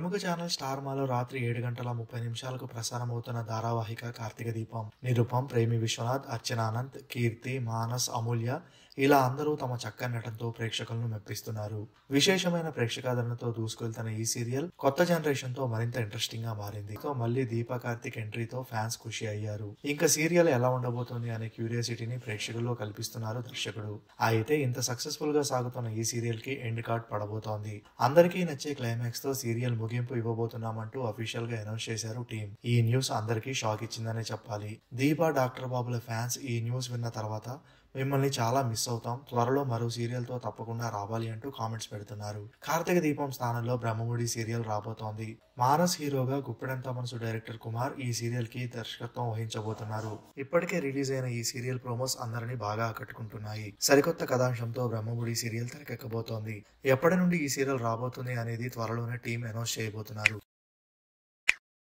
ప్రముఖ channel star మాలో రాత్రి ఏడు గంటల ముప్పై నిమిషాలకు ప్రసారం అవుతున్న ధారావాహిక కార్తీక దీపం నిరుపం ప్రేమి విశ్వనాథ్ అర్చనానంద్ కీర్తి మానస్ అమూల్య ఇలా అందరూ తమ చక్కని నటనతో ప్రేక్షకులను మెప్పిస్తున్నారు విశేషమైన ప్రేక్షకాదరణతో దూసుకెళ్తున్న ఈ సీరియల్ కొత్త జనరేషన్ తో మరింత ఇంట్రెస్టింగ్ గా మారింది సో మళ్ళీ దీపా కార్తిక్ ఎంట్రీతో ఫ్యాన్స్ ఖుషి అయ్యారు ఇంకా సీరియల్ ఎలా ఉండబోతోంది అనే క్యూరియాసిటీని ప్రేక్షకుల్లో కల్పిస్తున్నారు దర్శకుడు అయితే ఇంత సక్సెస్ఫుల్ గా సాగుతున్న ఈ సీరియల్ కి ఎండ్ కార్డ్ పడబోతోంది అందరికీ నచ్చే క్లైమాక్స్ తో సీరియల్ ముగింపు ఇవ్వబోతున్నామంటూ అఫీషియల్ గా అనౌన్స్ చేశారు టీం ఈ న్యూస్ అందరికీ షాక్ ఇచ్చిందనే చెప్పాలి దీపా డాక్టర్ బాబుల ఫ్యాన్స్ ఈ న్యూస్ విన్న తర్వాత మిమ్మల్ని చాలా మిస్ అవుతాం త్వరలో మరో సీరియల్ తో తప్పకుండా రావాలి అంటూ కామెంట్స్ పెడుతున్నారు కార్తీక దీపం స్థానంలో బ్రహ్మముడి సీరియల్ రాబోతోంది మానస్ హీరోగా గుప్పెడంత మనసు డైరెక్టర్ కుమార్ ఈ సీరియల్ కి దర్శకత్వం వహించబోతున్నారు ఇప్పటికే రిలీజ్ అయిన ఈ సీరియల్ ప్రోమోస్ అందరినీ బాగా ఆకట్టుకుంటున్నాయి సరికొత్త కథాంశంతో బ్రహ్మముడి సీరియల్ తెరకెక్కబోతోంది ఎప్పటి నుండి ఈ సీరియల్ రాబోతుంది అనేది త్వరలోనే టీం అనౌన్స్ చేయబోతున్నారు